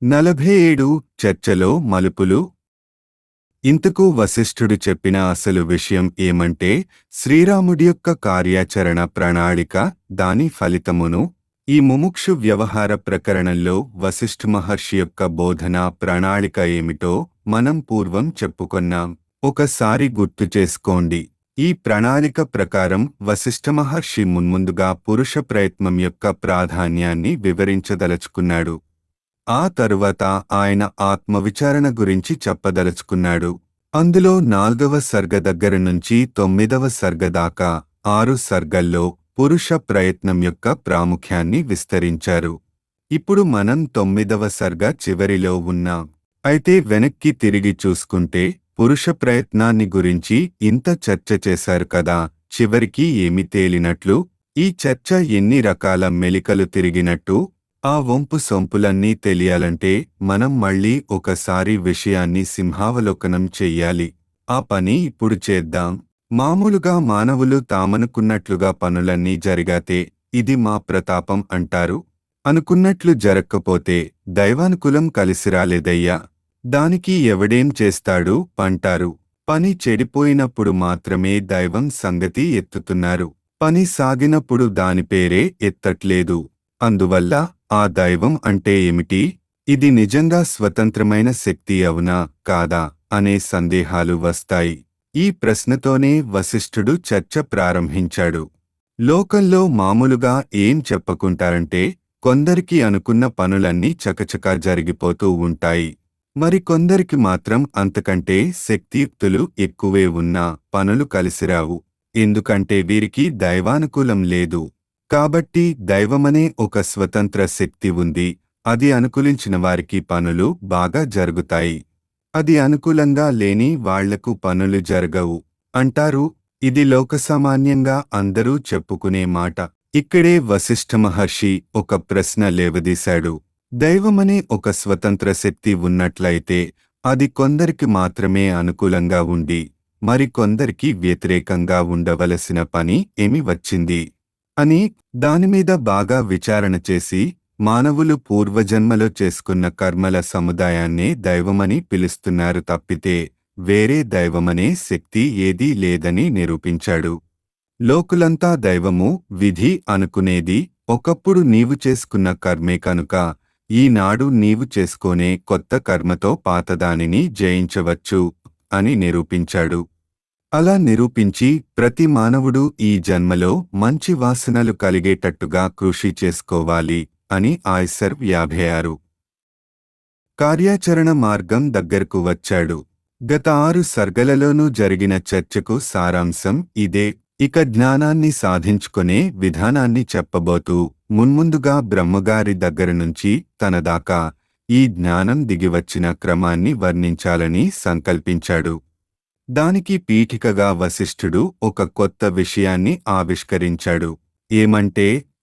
నలభై ఏడు చర్చలో మలుపులు ఇంతకు వశిష్ఠుడు చెప్పిన అసలు విషయం ఏమంటే శ్రీరాముడి యొక్క కార్యాచరణ ప్రణాళిక దాని ఫలితమును ఈ ముముక్షు వ్యవహార ప్రకరణంలో వశిష్ఠ మహర్షి యొక్క బోధన ప్రణాళిక ఏమిటో మనం పూర్వం చెప్పుకొన్నాం ఒకసారి గుర్తు చేసుకోండి ఈ ప్రణాళిక ప్రకారం వశిష్ఠ మహర్షి మున్ముందుగా పురుష ప్రయత్నం యొక్క ప్రాధాన్యాన్ని వివరించదలుచుకున్నాడు ఆ తరువాత ఆయన ఆత్మవిచారణ గురించి చెప్పదలుచుకున్నాడు అందులో నాల్గవ సర్గ దగ్గర నుంచి తొమ్మిదవ సర్గ దాకా ఆరు సర్గల్లో పురుష ప్రయత్నం యొక్క ప్రాముఖ్యాన్ని విస్తరించారు ఇప్పుడు మనం తొమ్మిదవ సర్గ చివరిలో ఉన్నాం అయితే వెనక్కి తిరిగి చూసుకుంటే పురుష ప్రయత్నాన్ని గురించి ఇంత చర్చ చేశారు కదా చివరికి ఏమి తేలినట్లు ఈ చర్చ ఎన్ని రకాల మెలికలు తిరిగినట్టు ఆ వంపు సొంపులన్నీ తెలియాలంటే మనం మళ్ళీ ఒకసారి విషయాన్ని సింహావలోకనం చెయ్యాలి ఆ పని ఇప్పుడు చేద్దాం మామూలుగా మానవులు తామనుకున్నట్లుగా పనులన్నీ జరిగాతే ఇది మా ప్రతాపం అంటారు అనుకున్నట్లు జరక్కపోతే దైవానుకూలం కలిసి రాలేదయ్యా దానికి ఎవడేం చేస్తాడు అంటారు పని చెడిపోయినప్పుడు మాత్రమే దైవం సంగతి ఎత్తుతున్నారు పని సాగినప్పుడు దాని పేరే ఎత్తట్లేదు అందువల్ల ఆ దైవం అంటే ఏమిటి ఇది నిజంగా స్వతంత్రమైన శక్తి అవునా కాదా అనే సందేహాలు వస్తాయి ఈ ప్రశ్నతోనే వశిష్ఠుడు చర్చ ప్రారంభించాడు లోకంలో మామూలుగా ఏం చెప్పుకుంటారంటే కొందరికి అనుకున్న పనులన్నీ చకచకా జరిగిపోతూ ఉంటాయి మరి కొందరికి మాత్రం అంతకంటే శక్తియుక్తులు ఎక్కువే ఉన్నా పనులు కలిసిరావు ఎందుకంటే వీరికి దైవానుకూలం లేదు కాబట్టి దైవమనే ఒక స్వతంత్ర శక్తి ఉంది అది అనుకూలించిన వారికి పనులు బాగా జరుగుతాయి అది అనుకూలంగా లేని వాళ్లకు పనులు జరగవు అంటారు ఇది లోకసామాన్యంగా అందరూ చెప్పుకునే మాట ఇక్కడే వశిష్ఠ మహర్షి ఒక ప్రశ్న లేవదీశాడు దైవమనే ఒక స్వతంత్ర శక్తి ఉన్నట్లయితే అది కొందరికి మాత్రమే అనుకూలంగా ఉండి మరికొందరికి వ్యతిరేకంగా ఉండవలసిన పని ఏమి వచ్చింది అని దానిమీద బాగా విచారణ చేసి మానవులు పూర్వజన్మలో చేసుకున్న కర్మల సముదాయాన్నే దైవమని పిలుస్తున్నారు తప్పితే వేరే దైవమనే శక్తి ఏదీ లేదని నిరూపించాడు లోకులంతా దైవము విధి అనుకునేది ఒకప్పుడు నీవు చేసుకున్న కర్మే కనుక ఈనాడు నీవు చేసుకోనే కొత్త కర్మతో పాతదానిని జయించవచ్చు అని నిరూపించాడు అలా నిరూపించి ప్రతి మానవుడు ఈ జన్మలో మంచి వాసనలు కలిగేటట్టుగా కృషి చేసుకోవాలి అని ఆయ్సర్ యాభై ఆరు కార్యాచరణ మార్గం దగ్గరకు వచ్చాడు గత ఆరు సర్గలలోనూ జరిగిన చర్చకు సారాంశం ఇదే ఇక జ్ఞానాన్ని సాధించుకునే విధానాన్ని చెప్పబోతూ మున్ముందుగా బ్రహ్మగారి దగ్గర నుంచి తన దాకా ఈ జ్ఞానం దిగివచ్చిన క్రమాన్ని వర్ణించాలని సంకల్పించాడు దానికి పీఠికగా వశిష్ఠుడు ఒక కొత్త విషయాన్ని ఆవిష్కరించాడు ఏమంటే